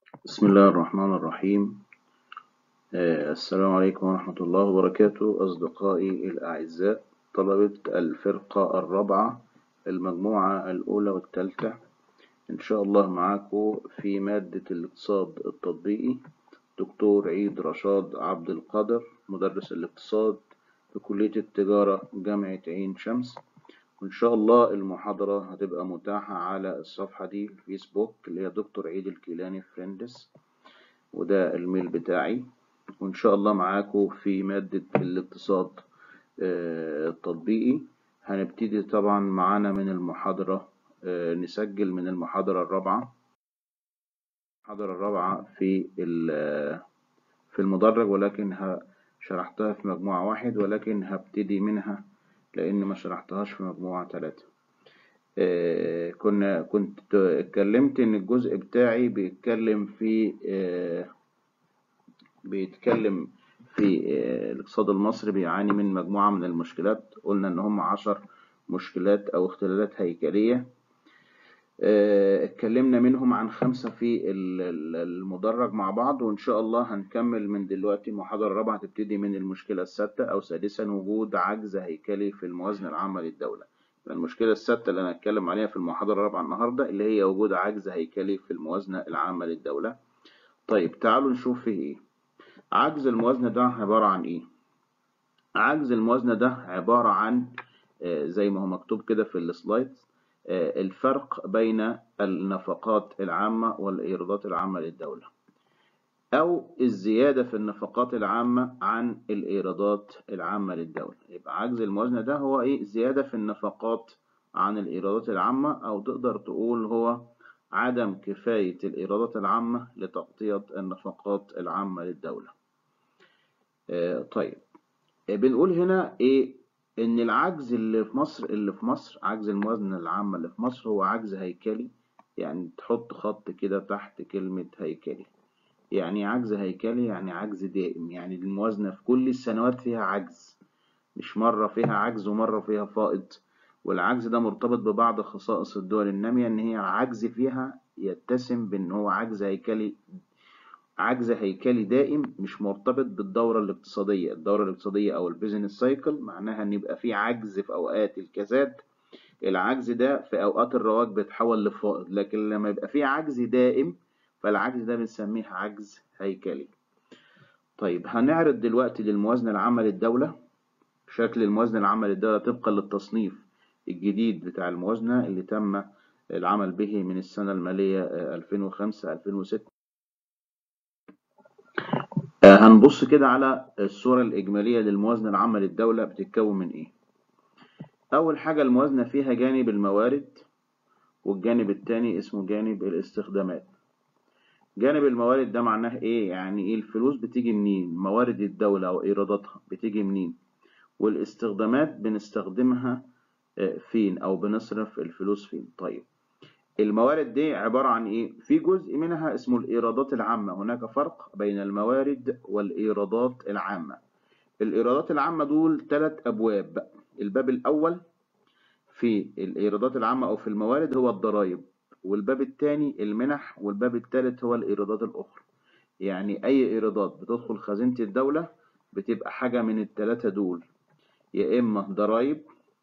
بسم الله الرحمن الرحيم آه، السلام عليكم ورحمة الله وبركاته أصدقائي الأعزاء طلبة الفرقة الرابعة المجموعة الأولى والثالثة إن شاء الله معاكم في مادة الاقتصاد التطبيقي دكتور عيد رشاد عبد القادر مدرس الاقتصاد في كلية التجارة جامعة عين شمس وإن شاء الله المحاضرة هتبقى متاحة على الصفحة دي في الفيسبوك اللي هي دكتور عيد الكيلاني فريندس وده الميل بتاعي وإن شاء الله معاكم في مادة الاقتصاد آه، التطبيقي هنبتدي طبعا معانا من المحاضرة آه، نسجل من المحاضرة الرابعة المحاضرة الرابعة في ال- في المدرج ولكن ه- شرحتها في مجموعة واحد ولكن هبتدي منها لأن ما شرحتهاش في مجموعة ثلاثة آه، كنا كنت اتكلمت إن الجزء بتاعي بيتكلم في آه، بيتكلم في آه، الاقتصاد المصري بيعاني من مجموعة من المشكلات قلنا إن هم عشر مشكلات أو اختلالات هيكلية آه، اتكلمنا منهم عن خمسة في ال- ال- المدرج مع بعض وإن شاء الله هنكمل من دلوقتي المحاضرة الرابعة هتبتدي من المشكلة السادسة أو سادسا وجود عجز هيكلي في الموازنة العامة للدولة المشكلة السادسة اللي أنا هتكلم عليها في المحاضرة الرابعة النهاردة اللي هي وجود عجز هيكلي في الموازنة العامة للدولة طيب تعالوا نشوف فيه إيه عجز الموازنة ده عبارة عن إيه عجز الموازنة ده عبارة عن آه، زي ما هو مكتوب كده في السلايد آه، الفرق بين النفقات العامة والإيرادات العامة للدولة أو الزيادة في النفقات العامة عن الإيرادات العامة للدولة يبقى عجز الموازنة ده هو إيه زيادة في النفقات عن الإيرادات العامة أو تقدر تقول هو عدم كفاية الإيرادات العامة لتغطية النفقات العامة للدولة آه، طيب آه، بنقول هنا إيه إن العجز اللي في مصر اللي في مصر عجز الموازنة العامة اللي في مصر هو عجز هيكلي يعني تحط خط كده تحت كلمة هيكلي يعني عجز هيكلي يعني عجز دائم يعني الموازنة في كل السنوات فيها عجز مش مرة فيها عجز ومرة فيها فائض والعجز ده مرتبط ببعض خصائص الدول النامية إن هي عجز فيها يتسم بإن هو عجز هيكلي عجز هيكلي دائم مش مرتبط بالدورة الاقتصادية الدورة الاقتصادية أو البيزنس سايكل معناها إن يبقى في عجز في أوقات الكساد العجز ده في أوقات الرواج بيتحول لفائض لكن لما يبقى في عجز دائم فالعجز ده بنسميه عجز هيكلي طيب هنعرض دلوقتي للموازنة العامة للدولة شكل الموازنة العامة للدولة طبقا للتصنيف الجديد بتاع الموازنة اللي تم العمل به من السنة المالية 2005-2006 هنبص كده على الصورة الإجمالية للموازنة العامة للدولة بتتكون من إيه؟ أول حاجة الموازنة فيها جانب الموارد والجانب التاني اسمه جانب الاستخدامات جانب الموارد ده معناه إيه؟ يعني إيه الفلوس بتيجي منين؟ موارد الدولة أو إيراداتها بتيجي منين؟ والاستخدامات بنستخدمها آه، فين أو بنصرف الفلوس فين؟ طيب الموارد دي عبارة عن إيه؟ في جزء منها اسمه الإيرادات العامة، هناك فرق بين الموارد والإيرادات العامة. الإيرادات العامة دول ثلاث أبواب، الباب الأول في الإيرادات العامة أو في الموارد هو الضرائب، والباب الثاني المنح، والباب الثالث هو الإيرادات الأخرى. يعني أي إيرادات بتدخل خزينة الدولة بتبقى حاجة من الثلاثة دول، يا إما ضرائب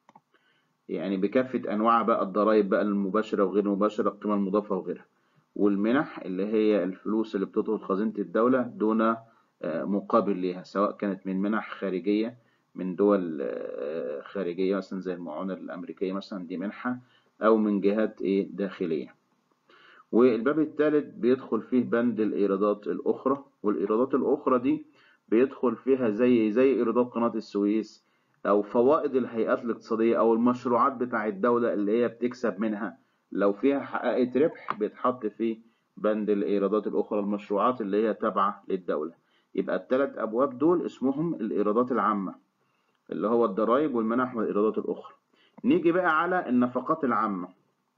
يعني بكافة أنواع بقى الضرائب بقى المباشرة وغير المباشرة القيمة المضافة وغيرها والمنح اللي هي الفلوس اللي بتدخل خزينة الدولة دون آه، مقابل ليها سواء كانت من منح خارجية من دول آه، خارجية مثلا زي المعونة الأمريكية مثلا دي منحة أو من جهات إيه داخلية والباب الثالث بيدخل فيه بند الإيرادات الأخرى والإيرادات الأخرى دي بيدخل فيها زي زي إيرادات قناة السويس أو فوائد الهيئات الاقتصادية أو المشروعات بتاع الدولة اللي هي بتكسب منها لو فيها حققت ربح بيتحط في بند الإيرادات الأخرى المشروعات اللي هي تابعة للدولة يبقى الثلاث أبواب دول اسمهم الإيرادات العامة اللي هو الضرائب والمنح والإيرادات الأخرى نيجي بقى على النفقات العامة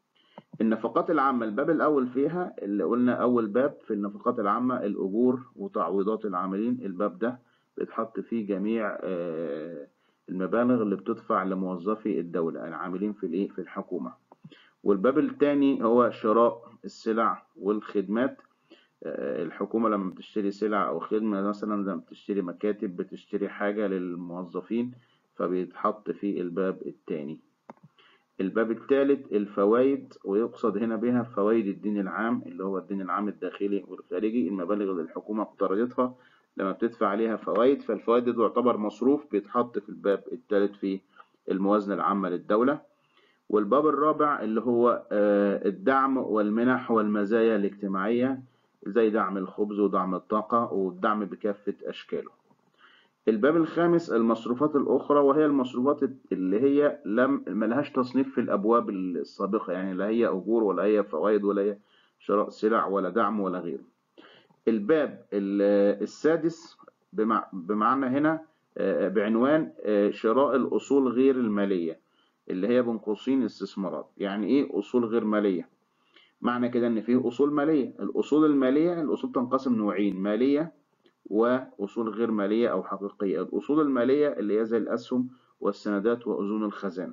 النفقات العامة الباب الأول فيها اللي قلنا أول باب في النفقات العامة الأجور وتعويضات العاملين الباب ده بيتحط فيه جميع آه، المبالغ اللي بتدفع لموظفي الدولة العاملين في الإيه في الحكومة والباب الثاني هو شراء السلع والخدمات آه، الحكومة لما بتشتري سلع أو خدمة مثلا لما بتشتري مكاتب بتشتري حاجة للموظفين فبيتحط في الباب التاني الباب الثالث الفوائد ويقصد هنا بها فوائد الدين العام اللي هو الدين العام الداخلي والخارجي المبالغ اللي الحكومة اقترضتها لما بتدفع عليها فوائد فالفوائد دي تعتبر مصروف بيتحط في الباب الثالث في الموازنة العامة للدولة والباب الرابع اللي هو آه، الدعم والمنح والمزايا الاجتماعية زي دعم الخبز ودعم الطاقة والدعم بكافة أشكاله الباب الخامس المصروفات الأخرى وهي المصروفات اللي هي لم ملهاش تصنيف في الأبواب السابقة يعني لا هي أجور ولا هي فوائد ولا هي شراء سلع ولا دعم ولا غيره الباب السادس بمعنى هنا آه، بعنوان آه، شراء الأصول غير المالية اللي هي بين قوسين استثمارات يعني إيه أصول غير مالية معنى كده إن فيه أصول مالية الأصول المالية الأصول تنقسم نوعين مالية وأصول غير مالية أو حقيقية الأصول المالية اللي هي زي الأسهم والسندات وأذون الخزانة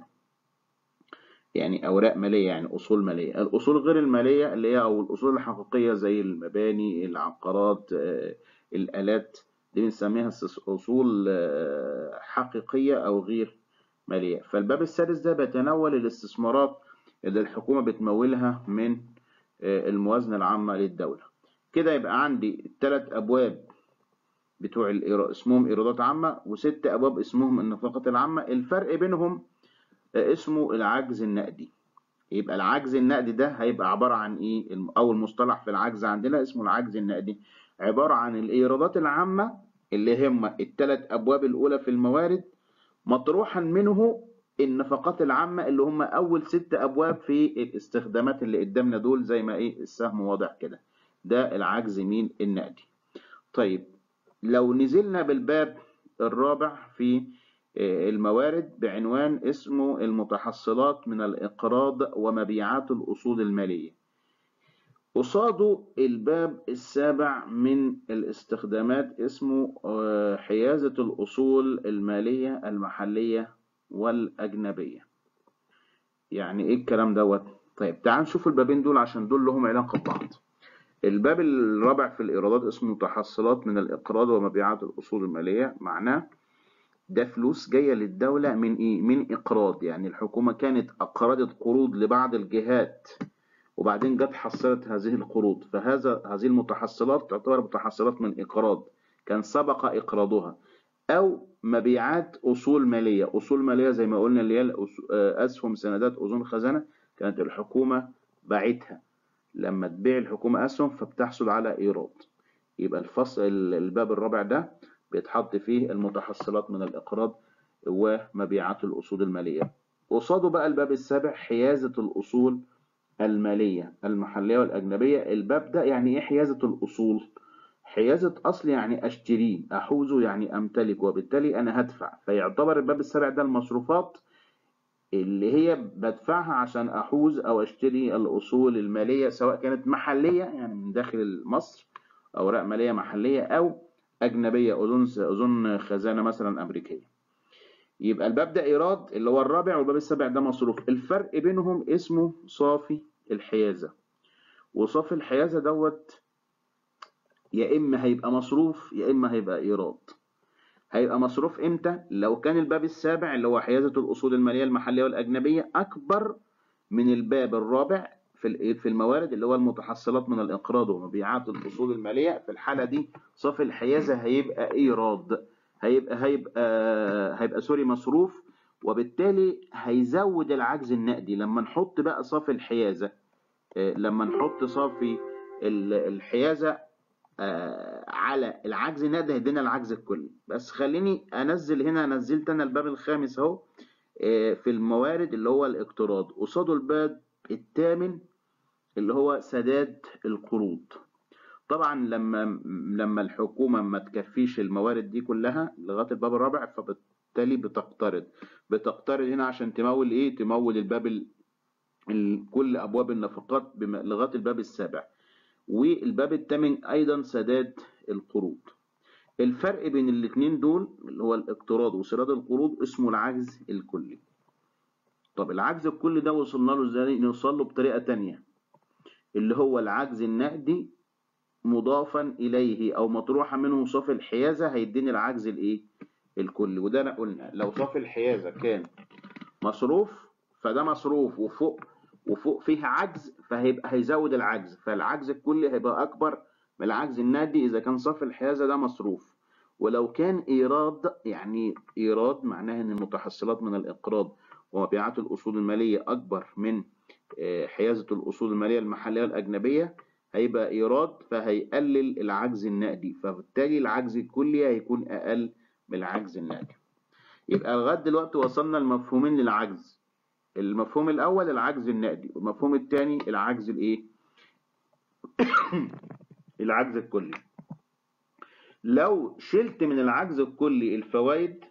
يعني أوراق مالية يعني أصول مالية الأصول غير المالية اللي هي أو الأصول الحقيقية زي المباني العقارات آه، الآلات دي بنسميها أصول آه، حقيقية أو غير مالية فالباب السادس ده بيتناول الاستثمارات اللي الحكومة بتمولها من آه، الموازنة العامة للدولة كده يبقى عندي الثلاث أبواب بتوع اسمهم إيرادات عامة وست أبواب اسمهم النفقات العامة الفرق بينهم اسمه العجز النقدي يبقى العجز النقدي ده هيبقى عبارة عن إيه أول مصطلح في العجز عندنا اسمه العجز النقدي عبارة عن الإيرادات العامة اللي هم الثلاث أبواب الأولى في الموارد مطروحا منه النفقات العامة اللي هم أول ست أبواب في الاستخدامات اللي قدامنا دول زي ما إيه السهم واضح كده ده العجز مين النقدي طيب لو نزلنا بالباب الرابع في آه، الموارد بعنوان اسمه المتحصلات من الإقراض ومبيعات الأصول المالية قصاده الباب السابع من الاستخدامات اسمه آه، حيازة الأصول المالية المحلية والأجنبية يعني إيه الكلام دوت؟ طيب تعال نشوف البابين دول عشان دول لهم علاقة ببعض الباب الرابع في الإيرادات اسمه متحصلات من الإقراض ومبيعات الأصول المالية معناه ده فلوس جاية للدولة من إيه؟ من إقراض يعني الحكومة كانت أقرضت قروض لبعض الجهات وبعدين جت حصلت هذه القروض فهذا هذه المتحصلات تعتبر متحصلات من إقراض كان سبق إقراضها أو مبيعات أصول مالية أصول مالية زي ما قلنا اللي هي أسهم سندات أذون خزانة كانت الحكومة باعتها لما تبيع الحكومة أسهم فبتحصل على إيراد يبقى الفصل الباب الرابع ده بيتحط فيه المتحصلات من الإقراض ومبيعات الأصول المالية قصاده بقى الباب السابع حيازة الأصول المالية المحلية والأجنبية الباب ده يعني إيه حيازة الأصول؟ حيازة أصل يعني أشتريه أحوزه يعني أمتلك وبالتالي أنا هدفع فيعتبر الباب السابع ده المصروفات اللي هي بدفعها عشان أحوز أو أشتري الأصول المالية سواء كانت محلية يعني من داخل مصر أوراق مالية محلية أو أجنبية أذون أذون خزانة مثلا أمريكية يبقى الباب ده إيراد اللي هو الرابع والباب السابع ده مصروف الفرق بينهم اسمه صافي الحيازة وصافي الحيازة دوت يا إما هيبقى مصروف يا إما هيبقى إيراد هيبقى مصروف امتى لو كان الباب السابع اللي هو حيازة الأصول المالية المحلية والأجنبية أكبر من الباب الرابع في في الموارد اللي هو المتحصلات من الإقراض ومبيعات الأصول المالية في الحالة دي صافي الحيازة هيبقى إيراد هيبقى هيبقى هيبقى سوري مصروف وبالتالي هيزود العجز النقدي لما نحط بقى صافي الحيازة آه، لما نحط صافي الحيازة آه، على العجز النقدي هيدينا العجز الكلي بس خليني انزل هنا نزلت انا الباب الخامس اهو آه، في الموارد اللي هو الاقتراض قصاده الباب الثامن اللي هو سداد القروض طبعا لما لما الحكومه ما تكفيش الموارد دي كلها لغايه الباب الرابع فبالتالي بتقترض بتقترض هنا عشان تمول ايه تمول الباب ال... كل ابواب النفقات لغايه الباب السابع والباب الثامن ايضا سداد القروض الفرق بين الاثنين دول اللي هو الاقتراض وسداد القروض اسمه العجز الكلي طب العجز الكلي ده وصلنا له ازاي نوصل له بطريقه تانية اللي هو العجز النقدي مضافا إليه أو مطروحا منه صافي الحيازة هيديني العجز الإيه؟ الكلي وده أنا قلنا لو صافي الحيازة كان مصروف فده مصروف وفوق وفوق فيه عجز فهيبقى هيزود العجز فالعجز الكلي هيبقى أكبر من العجز النادي إذا كان صافي الحيازة ده مصروف ولو كان إيراد يعني إيراد معناه إن المتحصلات من الإقراض ومبيعات الأصول المالية أكبر من آه، حيازة الأصول المالية المحلية الأجنبية هيبقى إيراد فهيقلل العجز النقدي فبالتالي العجز الكلي هيكون أقل من العجز النقدي يبقى لغاية دلوقتي وصلنا لمفهومين للعجز المفهوم الأول العجز النقدي والمفهوم الثاني العجز الإيه؟ العجز الكلي لو شلت من العجز الكلي الفوائد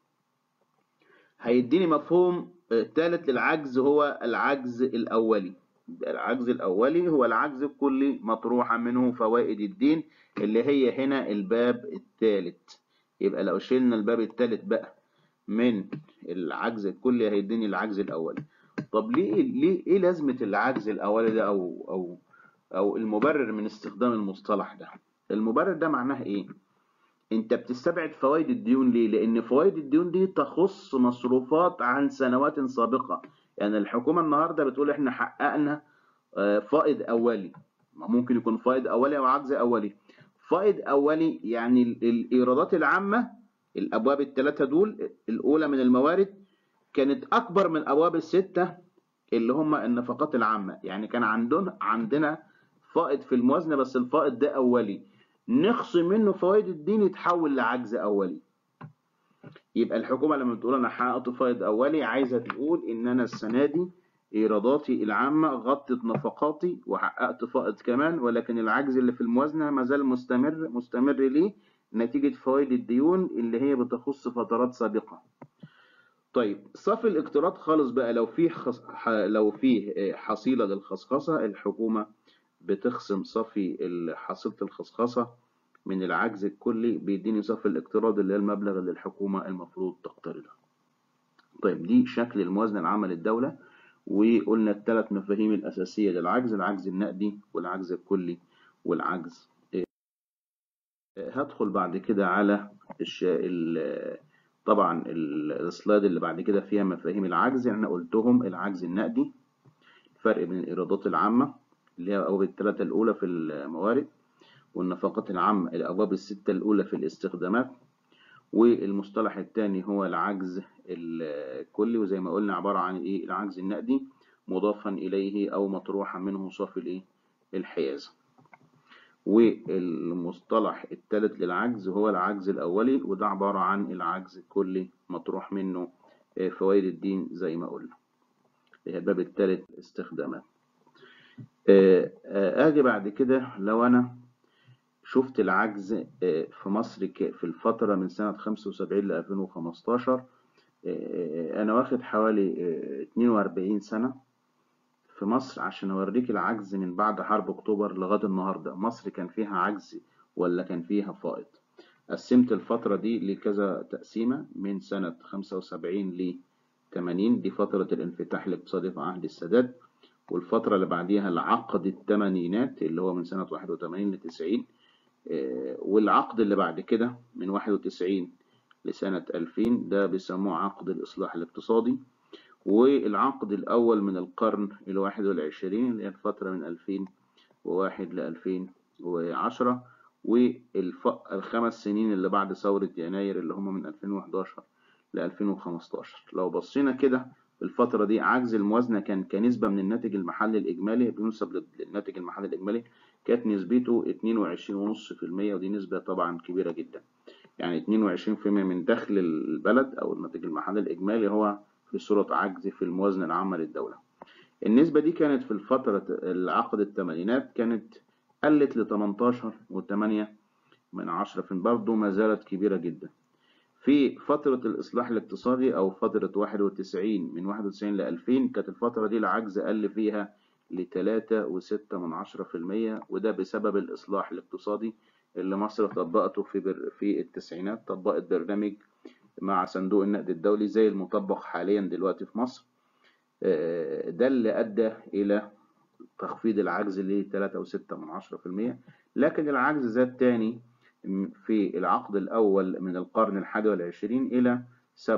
هيديني مفهوم ثالث للعجز هو العجز الأولي العجز الأولي هو العجز الكلي مطروحة منه فوائد الدين اللي هي هنا الباب الثالث يبقى لو شلنا الباب الثالث بقى من العجز الكلي هيديني العجز الأولي طب ليه ليه ايه لازمة العجز الأولي ده أو أو أو المبرر من استخدام المصطلح ده المبرر ده معناه إيه؟ انت بتستبعد فوائد الديون ليه لان فوائد الديون دي تخص مصروفات عن سنوات سابقة يعني الحكومة النهاردة بتقول احنا حققنا آه، فائض اولي ممكن يكون فائض اولي او عجز اولي فائض اولي يعني الايرادات العامة الابواب الثلاثة دول الاولى من الموارد كانت اكبر من الابواب الستة اللي هم النفقات العامة يعني كان عندنا عندنا فائض في الموازنة بس الفائض ده اولي نخصم منه فوائد الدين يتحول لعجز أولي يبقى الحكومة لما بتقول أنا حققت فائض أولي عايزة تقول إن أنا السنة دي إيراداتي العامة غطت نفقاتي وحققت فائض كمان ولكن العجز اللي في الموازنة ما زال مستمر مستمر ليه؟ نتيجة فوائد الديون اللي هي بتخص فترات سابقة. طيب صافي الاقتراض خالص بقى لو فيه خص... لو فيه حصيلة للخصخصة الحكومة بتخصم صافي حصيلة الخصخصة من العجز الكلي بيديني صافي الاقتراض اللي هي المبلغ اللي الحكومة المفروض تقترضه. طيب دي شكل الموازنة العامة للدولة وقلنا الثلاث مفاهيم الأساسية للعجز العجز النقدي والعجز الكلي والعجز هدخل بعد كده على الش... ال... طبعا السلايد اللي بعد كده فيها مفاهيم العجز يعني أنا قلتهم العجز النقدي الفرق بين الإيرادات العامة اللي هي الأبواب الثلاثة الأولى في الموارد والنفقات العامة الأبواب الستة الأولى في الاستخدامات والمصطلح الثاني هو العجز الكلي وزي ما قلنا عبارة عن إيه العجز النقدي مضافا إليه أو مطروحا منه صافي الإيه الحيازة والمصطلح الثالث للعجز هو العجز الأولي وده عبارة عن العجز الكلي مطروح منه فوائد الدين زي ما قلنا الباب الثالث استخدامات اجي بعد كده لو انا شفت العجز في مصر في الفترة من سنة 75 ل 2015 انا واخد حوالي 42 سنة في مصر عشان اوريك العجز من بعد حرب اكتوبر لغاية النهاردة مصر كان فيها عجز ولا كان فيها فائض قسمت الفترة دي لكذا تقسيمة من سنة 75 ل 80 دي فترة الانفتاح الاقتصادي في عهد السادات والفترة اللي بعديها العقد الثمانينات اللي هو من سنة 81 ل 90 والعقد اللي بعد كده من 91 لسنة 2000 ده بيسموه عقد الإصلاح الاقتصادي والعقد الأول من القرن ال 21 اللي هي الفترة من 2001 ل 2010 والخمس سنين اللي بعد ثورة يناير اللي هم من 2011 ل 2015 لو بصينا كده في الفترة دي عجز الموازنة كان كنسبة من الناتج المحلي الإجمالي بينسب للناتج المحلي الإجمالي كانت نسبته 22.5% ودي نسبة طبعا كبيرة جدا يعني 22% من دخل البلد أو الناتج المحلي الإجمالي هو في صورة عجز في الموازنة العامة للدولة النسبة دي كانت في الفترة العقد الثمانينات كانت قلت ل 18.8 من 10 برضه ما زالت كبيرة جدا في فترة الإصلاح الاقتصادي أو فترة 91 من 91 ل 2000 كانت الفترة دي العجز قل فيها ل 3.6 من 10% وده بسبب الإصلاح الاقتصادي اللي مصر طبقته في بر في التسعينات طبقت برنامج مع صندوق النقد الدولي زي المطبق حاليا دلوقتي في مصر ده اللي أدى إلى تخفيض العجز ل 3.6% لكن العجز زاد تاني في العقد الأول من القرن الحادي والعشرين إلى 7.3%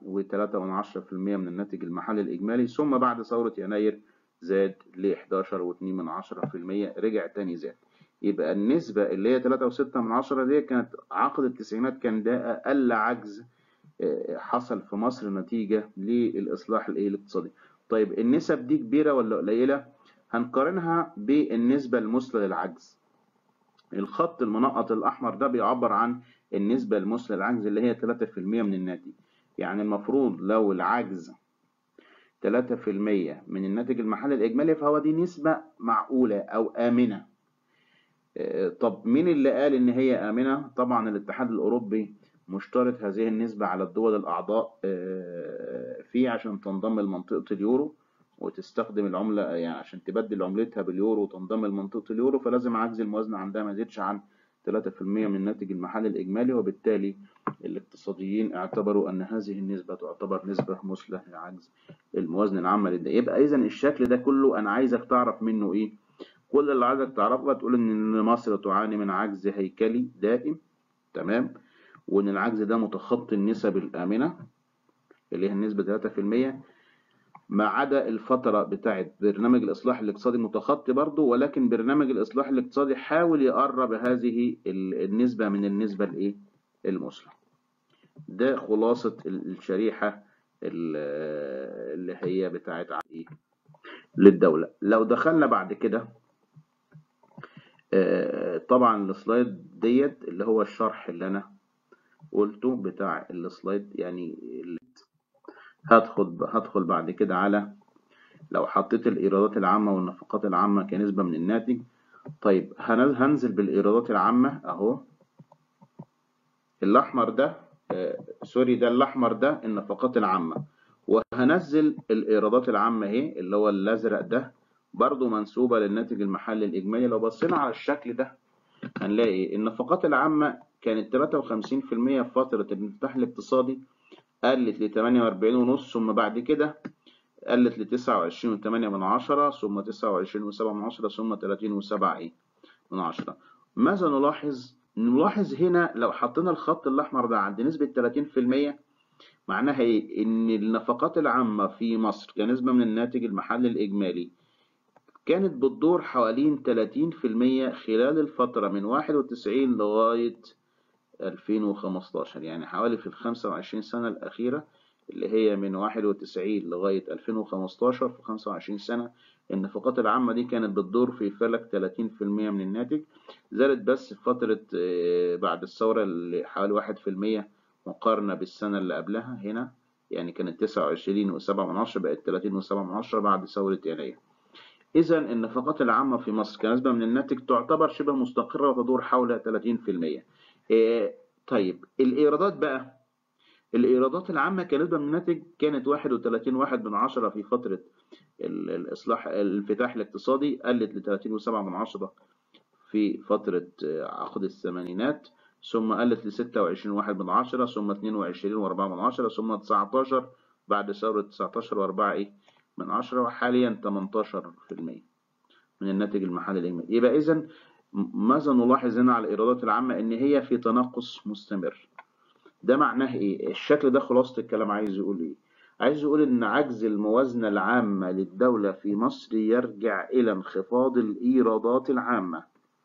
من الناتج المحلي الإجمالي ثم بعد ثورة يناير زاد ل 11.2% رجع تاني زاد يبقى النسبة اللي هي 3.6 دي كانت عقد التسعينات كان ده أقل عجز حصل في مصر نتيجة للإصلاح الاقتصادي طيب النسب دي كبيرة ولا قليلة؟ هنقارنها بالنسبة المثلى للعجز الخط المنقط الأحمر ده بيعبر عن النسبة المثلى للعجز اللي هي 3% من الناتج يعني المفروض لو العجز 3% من الناتج المحلي الإجمالي فهو دي نسبة معقولة أو آمنة طب مين اللي قال إن هي آمنة؟ طبعا الاتحاد الأوروبي مشترط هذه النسبة على الدول الأعضاء فيه عشان تنضم لمنطقة اليورو وتستخدم العملة يعني عشان تبدل عملتها باليورو وتنضم لمنطقة اليورو فلازم عجز الموازنة عندها ما يزيدش عن 3% من الناتج المحلي الإجمالي وبالتالي الاقتصاديين اعتبروا أن هذه النسبة تعتبر نسبة مثلى لعجز الموازنة العامة للدولة يبقى إذا الشكل ده كله أنا عايزك تعرف منه إيه؟ كل اللي عايزك تعرفه تقول إن مصر تعاني من عجز هيكلي دائم تمام وإن العجز ده متخطي النسب الآمنة اللي هي النسبة 3% ما عدا الفترة بتاعت برنامج الإصلاح الاقتصادي متخطي برضه ولكن برنامج الإصلاح الاقتصادي حاول يقرب هذه النسبة من النسبة الإيه؟ المثلى. ده خلاصة الشريحة اللي هي بتاعت إيه؟ للدولة. لو دخلنا بعد كده طبعا السلايد ديت اللي هو الشرح اللي أنا قلته بتاع السلايد يعني هدخل هدخل بعد كده على لو حطيت الإيرادات العامة والنفقات العامة كنسبة من الناتج طيب هنزل بالإيرادات العامة أهو الأحمر ده آه سوري ده الأحمر ده النفقات العامة وهنزل الإيرادات العامة أهي اللي هو الأزرق ده برضو منسوبة للناتج المحلي الإجمالي لو بصينا على الشكل ده هنلاقي النفقات العامة كانت 53% في فترة الانفتاح الاقتصادي قلت ل 48 ونص ثم بعد كده قلت ل 29 و8 من عشرة ثم 29 و7 من عشرة ثم 30 و7 ايه من عشرة ماذا نلاحظ؟ نلاحظ هنا لو حطينا الخط الأحمر ده عند نسبة 30% معناها ايه؟ إن النفقات العامة في مصر كنسبة من الناتج المحلي الإجمالي كانت بتدور حوالين 30% خلال الفترة من 91 لغاية 2015 يعني حوالي في ال 25 سنة الأخيرة اللي هي من 91 لغاية 2015 في 25 سنة النفقات العامة دي كانت بتدور في فلك 30% من الناتج زادت بس في فترة بعد الثورة اللي حوالي 1% مقارنة بالسنة اللي قبلها هنا يعني كانت 29 و7 من عشرة بقت 30 و7 من عشرة بعد ثورة يناير إذا النفقات العامة في مصر كنسبة من الناتج تعتبر شبه مستقرة وتدور حول 30%. إيه طيب الإيرادات بقى الإيرادات العامة كنسبة من الناتج كانت 31 واحد من عشرة في فترة الإصلاح الانفتاح الاقتصادي قلت ل 30 و7 من عشرة في فترة عقد الثمانينات ثم قلت ل 26 واحد من عشرة ثم 22 و4 من عشرة ثم 19 بعد ثورة 19 و4 إيه من عشرة وحاليا 18% من الناتج المحلي الإجمالي يبقى إذا ماذا نلاحظ هنا على الإيرادات العامة إن هي في تناقص مستمر ده معناه إيه؟ الشكل ده خلاصة الكلام عايز يقول إيه؟ عايز يقول إن عجز الموازنة العامة للدولة في مصر يرجع إلى انخفاض الإيرادات العامة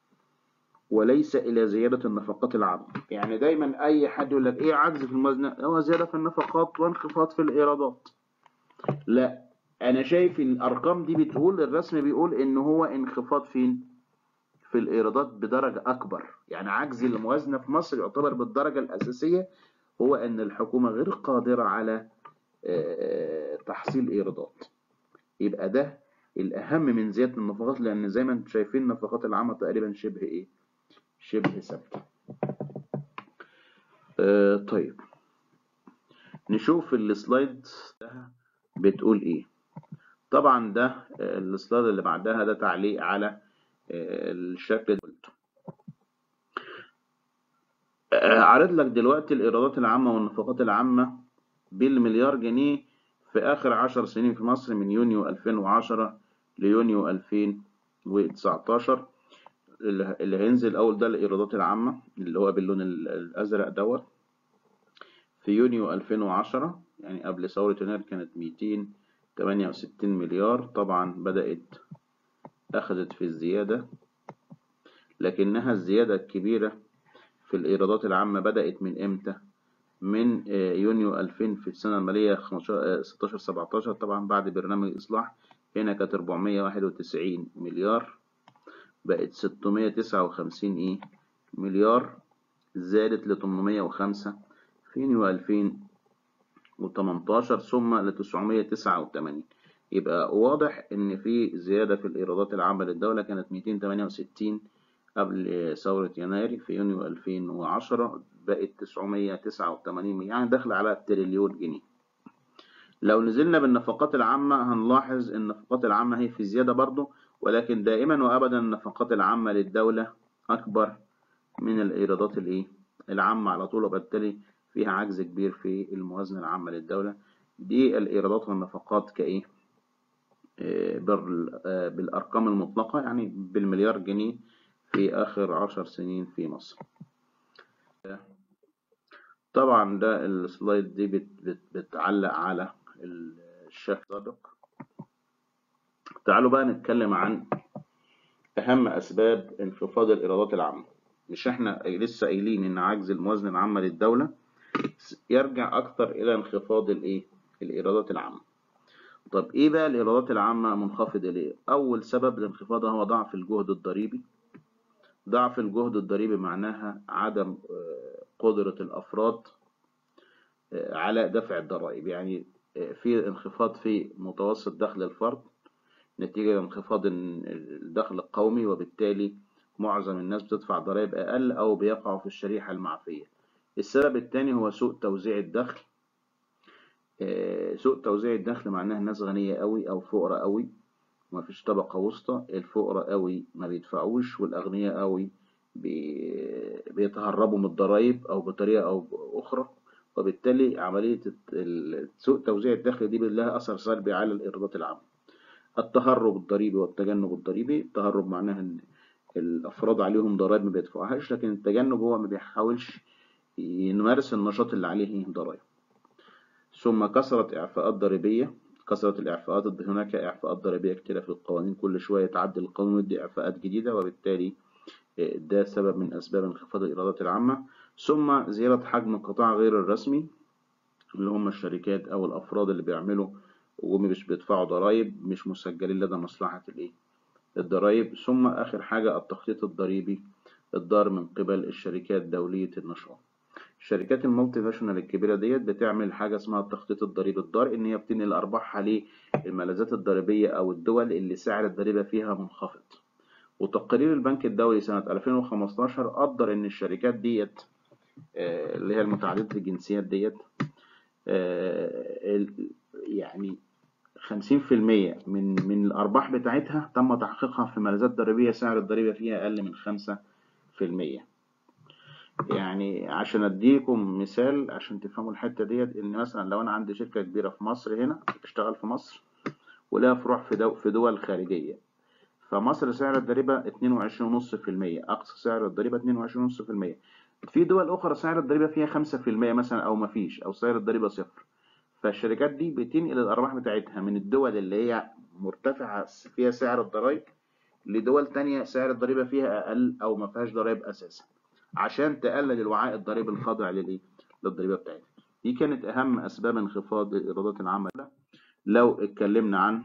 وليس إلى زيادة النفقات العامة يعني دايما أي حد يقول لك إيه عجز في الموازنة هو زيادة في النفقات وانخفاض في الإيرادات لا أنا شايف إن الأرقام دي بتقول الرسم بيقول إن هو انخفاض فين؟ في الإيرادات بدرجة أكبر يعني عجز الموازنة في مصر يعتبر بالدرجة الأساسية هو أن الحكومة غير قادرة على تحصيل إيرادات يبقى ده الأهم من زيادة النفقات لأن زي ما انتم شايفين النفقات العامة تقريبا شبه إيه؟ شبه ثابتة. آه طيب نشوف السلايد ده بتقول إيه؟ طبعا ده السلايد اللي بعدها ده تعليق على الشكل ده عارض لك دلوقتي الإيرادات العامة والنفقات العامة بالمليار جنيه في آخر عشر سنين في مصر من يونيو 2010 ليونيو 2019 اللي اللي هينزل أول ده الإيرادات العامة اللي هو باللون ال- الأزرق دوت في يونيو 2010 يعني قبل ثورة يناير كانت 268 مليار طبعا بدأت أخذت في الزيادة لكنها الزيادة الكبيرة في الإيرادات العامة بدأت من إمتى؟ من آه، يونيو 2000 في السنة المالية 16 17 طبعا بعد برنامج الإصلاح هنا كانت 491 مليار بقت 659 إيه مليار زادت ل 805 في يونيو 2018 ثم ل 989 يبقى واضح إن في زيادة في الإيرادات العامة للدولة كانت 268 قبل ثورة يناير في يونيو 2010 بقت 989 يعني داخلة على تريليون جنيه لو نزلنا بالنفقات العامة هنلاحظ إن النفقات العامة هي في زيادة برضه ولكن دائما وأبدا النفقات العامة للدولة أكبر من الإيرادات الإيه؟ العامة على طول وبالتالي فيها عجز كبير في الموازنة العامة للدولة دي الإيرادات والنفقات كإيه؟ آه، بال- آه، بالأرقام المطلقة يعني بالمليار جنيه في آخر عشر سنين في مصر طبعا ده السلايد دي بت بت بتعلق على الشكل السابق تعالوا بقى نتكلم عن أهم أسباب انخفاض الإيرادات العامة مش احنا لسه قايلين إن عجز الموازنة العامة للدولة يرجع أكتر إلى انخفاض الإيه؟ الإيرادات العامة طب إيه بقى الإيرادات العامة منخفضة ليه؟ أول سبب لانخفاضها هو ضعف الجهد الضريبي ضعف الجهد الضريبي معناها عدم آه، قدرة الأفراد آه، على دفع الضرائب يعني آه، في انخفاض في متوسط دخل الفرد نتيجة لانخفاض ال- الدخل القومي وبالتالي معظم الناس بتدفع ضرائب أقل أو بيقعوا في الشريحة المعفية السبب الثاني هو سوء توزيع الدخل آه، سوء توزيع الدخل معناها الناس غنية قوي أو فقراء قوي ومفيش طبقة وسطى الفقراء قوي ما بيدفعوش والأغنياء قوي بي- بيتهربوا من الضرائب أو بطريقة أو بأخرى وبالتالي عملية الت- ال- سوء توزيع الدخل دي لها أثر سلبي على الإيرادات العامة التهرب الضريبي والتجنب الضريبي التهرب معناها إن الأفراد عليهم ضرائب ما بيدفعوهاش لكن التجنب هو ما بيحاولش يمارس النشاط اللي عليه ضرائب ثم كثرة إعفاءات ضريبية كثرة الإعفاءات هناك إعفاءات ضريبية كتيرة في القوانين كل شوية يتعدل القانون ويدي إعفاءات جديدة وبالتالي آه، ده سبب من أسباب انخفاض الإيرادات العامة ثم زيادة حجم القطاع غير الرسمي اللي هم الشركات أو الأفراد اللي بيعملوا ومش بيدفعوا ضرائب مش مسجلين لدى مصلحة الإيه الضرائب ثم آخر حاجة التخطيط الضريبي الضار من قبل الشركات دولية النشاط الشركات المالتي ناشونال الكبيرة ديت بتعمل حاجة اسمها التخطيط الضريبي الضار إن هي بتنقل أرباحها للملاذات الضريبية أو الدول اللي سعر الضريبة فيها منخفض وتقرير البنك الدولي سنة 2015 قدر إن الشركات ديت آه، اللي هي المتعددة الجنسيات ديت آه، ال- يعني 50% من من الأرباح بتاعتها تم تحقيقها في ملاذات ضريبية سعر الضريبة فيها أقل من 5% يعني عشان اديكم مثال عشان تفهموا الحته ديت ان مثلا لو انا عندي شركه كبيره في مصر هنا بتشتغل في مصر ولها فروع في دو في دول خارجيه فمصر سعر الضريبه 22.5% اقصى سعر الضريبه 22.5% في دول اخرى سعر الضريبه فيها 5% مثلا او ما فيش او سعر الضريبه صفر فالشركات دي بتنقل الارباح بتاعتها من الدول اللي هي مرتفعه فيها سعر الضرائب لدول تانية سعر الضريبة فيها أقل أو ما فيهاش ضرائب أساسا عشان تقلل الوعاء الضريبي الخاضع للإيه؟ للضريبة بتاعتها. دي كانت أهم أسباب انخفاض الإيرادات العامة لو اتكلمنا عن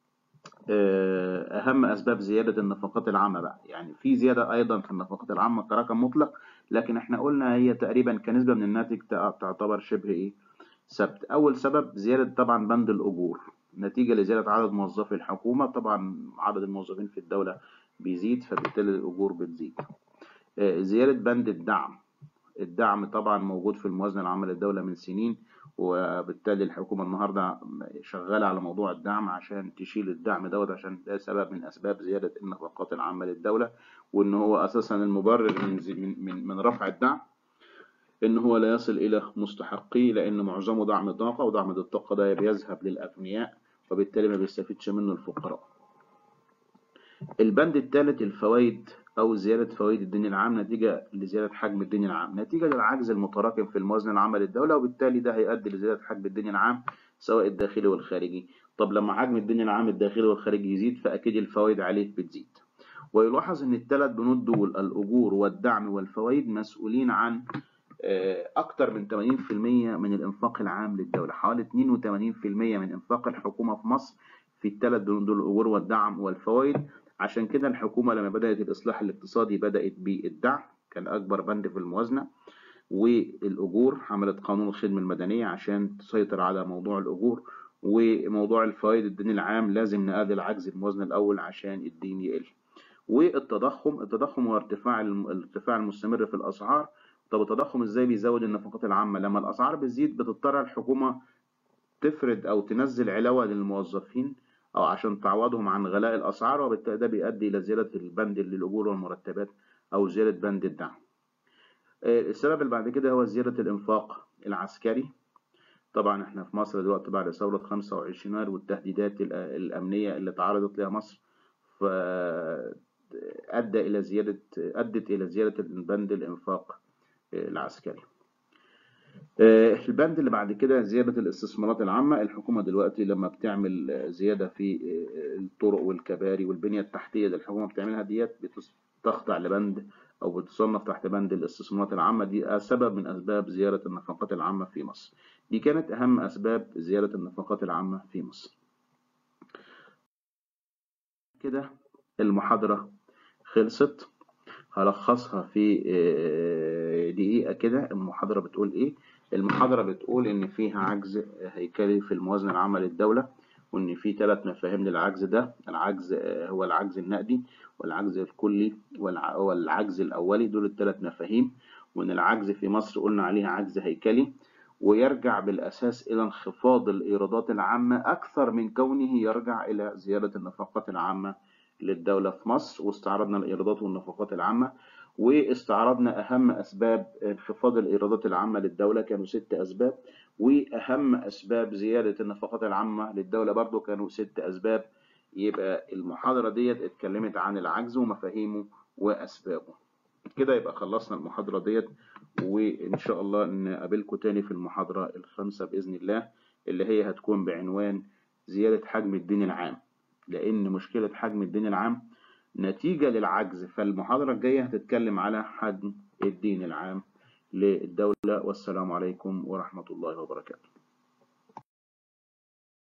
آه، أهم أسباب زيادة النفقات العامة بقى يعني في زيادة أيضا في النفقات العامة كرقم مطلق لكن احنا قلنا هي تقريبا كنسبة من الناتج تع- تعتبر شبه إيه ثابت أول سبب زيادة طبعا بند الأجور نتيجة لزيادة عدد موظفي الحكومة طبعا عدد الموظفين في الدولة بيزيد فبالتالي الأجور بتزيد آه، زيادة بند الدعم الدعم طبعا موجود في الموازنة العامة للدولة من سنين وبالتالي الحكومة النهاردة شغالة على موضوع الدعم عشان تشيل الدعم دوت عشان ده سبب من أسباب زيادة النفقات العامة للدولة وإن هو أساسا المبرر من زي- من من من رفع الدعم إن هو لا يصل إلى مستحقيه لأن معظمه دعم طاقة ودعم الطاقة ده بيذهب للأغنياء وبالتالي ما بيستفيدش منه الفقراء البند الثالث الفوائد أو زيادة فوائد الدين العام نتيجة لزيادة حجم الدين العام نتيجة للعجز المتراكم في الموازنة العامة للدولة وبالتالي ده هيؤدي لزيادة حجم الدين العام سواء الداخلي والخارجي طب لما حجم الدين العام الداخلي والخارجي يزيد فأكيد الفوائد عليه بتزيد ويلاحظ أن الثلاث بنود دول الأجور والدعم والفوائد مسؤولين عن أكثر من 80% من الإنفاق العام للدولة حوالي 82% من إنفاق الحكومة في مصر في الثلاث بنود دول الأجور والدعم والفوائد عشان كده الحكومة لما بدأت الإصلاح الاقتصادي بدأت بالدعم كان أكبر بند في الموازنة والأجور عملت قانون الخدمة المدنية عشان تسيطر على موضوع الأجور وموضوع الفوائد الدين العام لازم نقلل عجز الموازنة الأول عشان الدين يقل والتضخم التضخم هو ارتفاع الارتفاع المستمر في الأسعار طب التضخم ازاي بيزود النفقات العامة لما الأسعار بتزيد بتضطر الحكومة تفرض أو تنزل علاوة للموظفين أو عشان تعوضهم عن غلاء الأسعار وبالتالي ده بيؤدي إلى زيادة البند للأجور والمرتبات أو زيادة بند الدعم. السبب اللي بعد كده هو زيادة الإنفاق العسكري. طبعا احنا في مصر دلوقتي بعد ثورة 25 يناير والتهديدات الأمنية اللي تعرضت لها مصر فأدى إلى زيادة أدت إلى زيادة بند الإنفاق العسكري. البند اللي بعد كده زيادة الاستثمارات العامة الحكومة دلوقتي لما بتعمل زيادة في الطرق والكباري والبنية التحتية اللي الحكومة بتعملها ديت بتخضع لبند أو بتصنف تحت بند الاستثمارات العامة دي سبب من أسباب زيادة النفقات العامة في مصر دي كانت أهم أسباب زيادة النفقات العامة في مصر كده المحاضرة خلصت هلخصها في دقيقة كده المحاضرة بتقول إيه المحاضرة بتقول إن فيها عجز هيكلي في الموازنة العامة للدولة وإن في ثلاث مفاهيم للعجز ده العجز هو العجز النقدي والعجز الكلي والعجز الأولي دول الثلاث مفاهيم وإن العجز في مصر قلنا عليه عجز هيكلي ويرجع بالأساس إلى انخفاض الإيرادات العامة أكثر من كونه يرجع إلى زيادة النفقات العامة للدولة في مصر واستعرضنا الإيرادات والنفقات العامة واستعرضنا أهم أسباب انخفاض الإيرادات العامة للدولة كانوا ست أسباب وأهم أسباب زيادة النفقات العامة للدولة برضو كانوا ست أسباب يبقى المحاضرة ديت اتكلمت عن العجز ومفاهيمه وأسبابه كده يبقى خلصنا المحاضرة ديت وإن شاء الله نقابلكم تاني في المحاضرة الخامسة بإذن الله اللي هي هتكون بعنوان زيادة حجم الدين العام لأن مشكلة حجم الدين العام نتيجة للعجز فالمحاضرة الجاية هتتكلم على حجم الدين العام للدولة والسلام عليكم ورحمة الله وبركاته